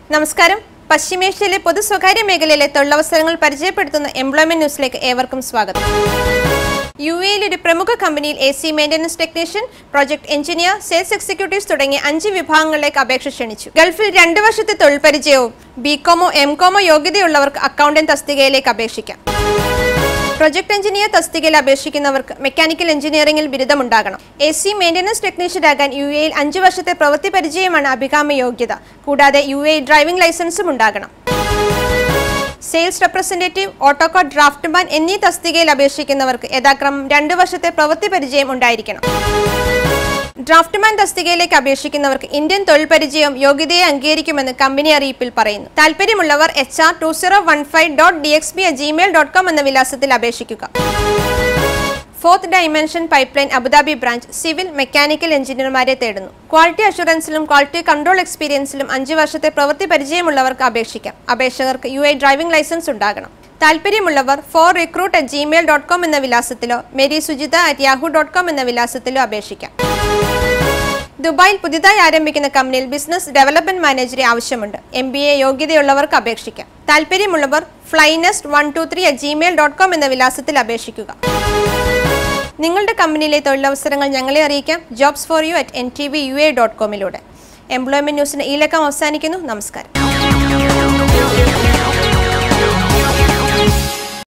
നമസ്കാരം പശ്ചിമേഷ്യയിലെ പൊതു സ്വകാര്യ മേഖലയിലെ തൊഴിലവസരങ്ങൾ പരിചയപ്പെടുത്തുന്ന എംപ്ലോയ്മെന്റ് ന്യൂസിലേക്ക് ഏവർക്കും സ്വാഗതം യു എയിൽ ഒരു പ്രമുഖ കമ്പനിയിൽ A C maintenance technician project engineer sales executives തുടങ്ങിയ അഞ്ച് വിഭാഗങ്ങളിലേക്ക് അപേക്ഷ ക്ഷണിച്ചു ഗൾഫിൽ രണ്ട് വർഷത്തെ തൊഴിൽ പരിചയവും ബികോമോ എം കോമോ യോഗ്യതയുള്ളവർക്ക് അക്കൗണ്ടന്റ് തസ്തികയിലേക്ക് അപേക്ഷിക്കാം പ്രൊജക്ട് എഞ്ചിനീയർ തസ്തികയിൽ അപേക്ഷിക്കുന്നവർക്ക് മെക്കാനിക്കൽ എഞ്ചിനീയറിംഗിൽ ബിരുദമുണ്ടാകണം എ സി മെയിൻ്റനൻസ് ടെക്നീഷ്യനാകാൻ യു എയിൽ അഞ്ച് വർഷത്തെ പ്രവൃത്തി പരിചയമാണ് അഭികാമ്യ യോഗ്യത കൂടാതെ യു എ ഡ്രൈവിംഗ് ലൈസൻസും ഉണ്ടാകണം സെയിൽസ് റെപ്രസെൻറ്റേറ്റീവ് ഓട്ടോകോഡ് ഡ്രാഫ്റ്റ്മാൻ എന്നീ തസ്തികയിൽ അപേക്ഷിക്കുന്നവർക്ക് യഥാക്രമം രണ്ട് വർഷത്തെ പ്രവൃത്തി പരിചയം ഉണ്ടായിരിക്കണം ഡ്രാഫ്റ്റ്മാൻ തസ്തികയിലേക്ക് അപേക്ഷിക്കുന്നവർക്ക് ഇന്ത്യൻ തൊഴിൽ പരിചയം യോഗ്യതയെ അംഗീകരിക്കുമെന്ന് കമ്പനി അറിയിപ്പിൽ പറയുന്നു താല്പര്യമുള്ളവർ H R two zero one five dot D X B Gmail dot com എന്ന വിലാസത്തിൽ അപേക്ഷിക്കുക fourth dimension pipeline Abu Dhabi branch civil mechanical എഞ്ചിനീയർമാരെ തേടുന്നു ക്വാളിറ്റി അഷുറൻസിലും ക്വാളിറ്റി കൺട്രോൾ എക്സ്പീരിയൻസിലും അഞ്ച് വർഷത്തെ പ്രവൃത്തി പരിചയമുള്ളവർക്ക് അപേക്ഷിക്കാം അപേക്ഷകർക്ക് യു ഐ ഡ്രൈവിംഗ് ലൈസൻസ് ഉണ്ടാകണം താല്പര്യമുള്ളവർ four recruit at Gmail dot com എന്ന വിലാസത്തിലോ Mary Sujitha at Yahoo dot com എന്ന വിലാസത്തിലോ അപേക്ഷിക്കാം ദുബായിൽ പുതിയതായി ആരംഭിക്കുന്ന കമ്പനിയിൽ ബിസിനസ് ഡെവലപ്മെന്റ് മാനേജറെ ആവശ്യമുണ്ട് എം ബി എ യോഗ്യതയുള്ളവർക്ക് അപേക്ഷിക്കാം താല്പര്യമുള്ളവർ flynest one two three at Gmail dot com എന്ന വിലാസത്തിൽ അപേക്ഷിക്കുക നിങ്ങളുടെ കമ്പനിയിലെ തൊഴിലവസരങ്ങൾ ഞങ്ങളെ അറിയിക്കാം jobs four U at N T V U A dot കോമിലൂടെ എംപ്ലോയ്മെന്റ് ന്യൂസിന് ഈ ലക്കം അവസാനിക്കുന്നു നമസ്കാരം